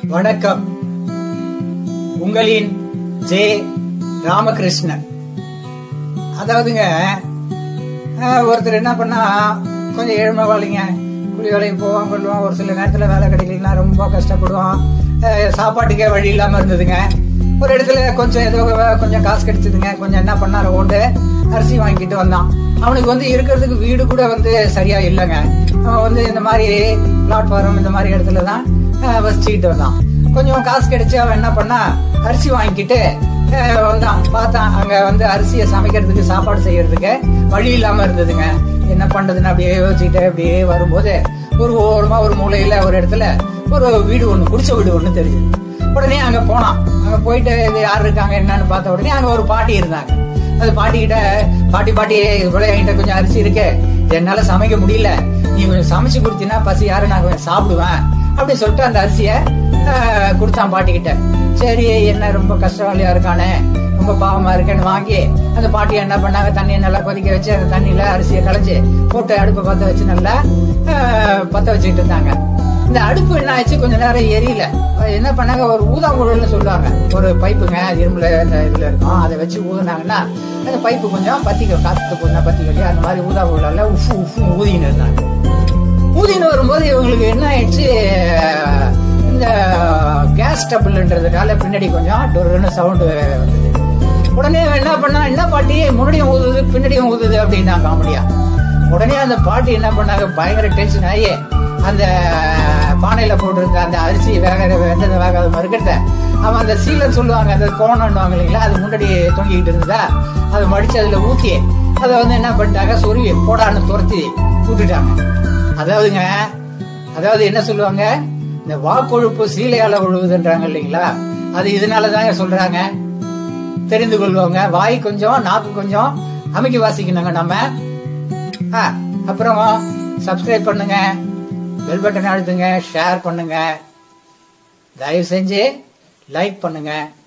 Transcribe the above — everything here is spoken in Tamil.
வணக்கம் உங்களின் ஜே ராமகிருஷ்ணன் அதாவதுங்க அஹ், ஒருத்தர் என்ன பண்ணா கொஞ்சம் ஏழ்மைவாளிங்க கூலி வேலைக்கு போவான் கொள்வான் ஒரு சில நேரத்தில் வேலை கிடைக்கலன்னா ரொம்ப கஷ்டப்படுவான் அஹ், சாப்பாட்டுக்கே வழி இல்லாமல் இருந்ததுங்க ஒரு இடத்துல கொஞ்சம் ஏதோ கொஞ்சம் காசு கிடைச்சதுங்க கொஞ்சம் என்ன பண்ணாரு ஓண்டு அரிசி வாங்கிட்டு வந்தான் அவனுக்கு வந்து இருக்கிறதுக்கு வீடு கூட வந்து சரியா இல்லைங்க அவன் வந்து இந்த மாதிரி பிளாட்ஃபார்ம் இந்த மாதிரி இடத்துல தான் அஹ், வசிச்சுக்கிட்டு வந்தான் கொஞ்சம் காசு கிடைச்சு அவன் என்ன பண்ணா அரிசி வாங்கிக்கிட்டு அஹ், வந்தான் பார்த்தான் அங்க வந்து அரிசியை சமைக்கிறதுக்கு சாப்பாடு செய்யறதுக்கு வழி இல்லாம இருந்ததுங்க என்ன பண்றதுன்னு அப்படியே யோசிச்சுட்டு அப்படியே வரும்போது ஒரு ஓரமா ஒரு மூலையில ஒரு இடத்துல ஒரு வீடு ஒண்ணு குடிச்ச வீடு ஒண்ணு தெரிஞ்சது உடனே அங்க போனான் அங்க போயிட்டு இது யார் இருக்காங்க என்னன்னு பார்த்த உடனே அங்க ஒரு பாட்டி இருந்தாங்க அது பாட்டி கிட்ட பாட்டி பாட்டி இவ்வளவு என்கிட்ட கொஞ்சம் அரிசி இருக்கு என்னால சமைக்க முடியல நீ கொஞ்சம் சமைச்சு கொடுத்தீங்கன்னா பசி யாரு நான் கொஞ்சம் சாப்பிடுவேன் அப்படி சொல்லிட்டு அந்த அரிசிய ஆஹ், கொடுத்தான் பாட்டி கிட்ட சரி என்ன ரொம்ப கஷ்டவாளியா இருக்கானே ரொம்ப பாவமா இருக்கேன்னு வாங்கி அந்த பாட்டி என்ன பண்ணாங்க தண்ணியை நல்லா கொதிக்க வச்சு அந்த தண்ணியில அரிசியை களைச்சு போட்டு அடுப்பை பத்த வச்சு நல்லா ஆஹ், பத்த வச்சுக்கிட்டு இருந்தாங்க இந்த அடுப்பு என்ன ஆச்சு கொஞ்ச நேரம் எரியல அது என்ன பண்ணாங்க ஒரு ஊதாங்குழல்னு சொல்லுவாங்க ஒரு பைப்புங்க இரும்புல இந்த இதுல இருக்கும் அதை வச்சு ஊதுனாங்கன்னா அந்த பைப்பு கொஞ்சம் பத்திக்கும் காத்து கொஞ்சம் பத்திக்கும் இல்லையா அந்த மாதிரி ஊதாங்குழல்ல உஃபு உஃபு ஊதின்னு இருந்தாங்க ஊதின்னு வரும்போது இவங்களுக்கு என்ன ஆயிடுச்சு இந்த கேஸ் ஸ்டபிள்ன்றதுனால பின்னாடி கொஞ்சம் டொருன்னு சவுண்டு வந்தது உடனே அவன் என்ன பண்ணா என்ன பாட்டி முன்னாடியும் ஊதுது பின்னாடியும் ஊதுது அப்படின்னா காமெடியா உடனே அந்த பாட்டி என்ன பண்ணாங்க பயங்கர டென்ஷன் ஆகி அந்த பானையில போட்டிருந்த அந்த அரிசி வேக வெந்ததை வேகாத மறுக்கிறத அவன் அந்த சீலன் சொல்லுவாங்க அந்த கோணம்னுவாங்க இல்லைங்களா அது முன்னாடி தொங்கிக்கிட்டு இருந்ததா அதை மடிச்சு அதுல ஊத்தி அதை வந்து என்ன பண்ணிட்டாங்க சொருவி போடான்னு துரத்தி விட்டுட்டாங்க அதாவதுங்க அதாவது என்ன சொல்லுவாங்க இந்த வாக்கொழுப்பு சீலையால ஒழுகுதுன்றாங்க இல்லைங்களா அது இதனாலதாங்க சொல்றாங்க தெரிந்து கொள்வாங்க வாய் கொஞ்சம் நாக்கு கொஞ்சம் அமைக்கி வாசிக்கணுங்க நம்ம ஆ, அப்புறம் சப்ஸ்கிரைப் பண்ணுங்க பெல் பட்டன் அழுத்துங்க ஷேர் பண்ணுங்க தயவு செஞ்சு லைக் பண்ணுங்க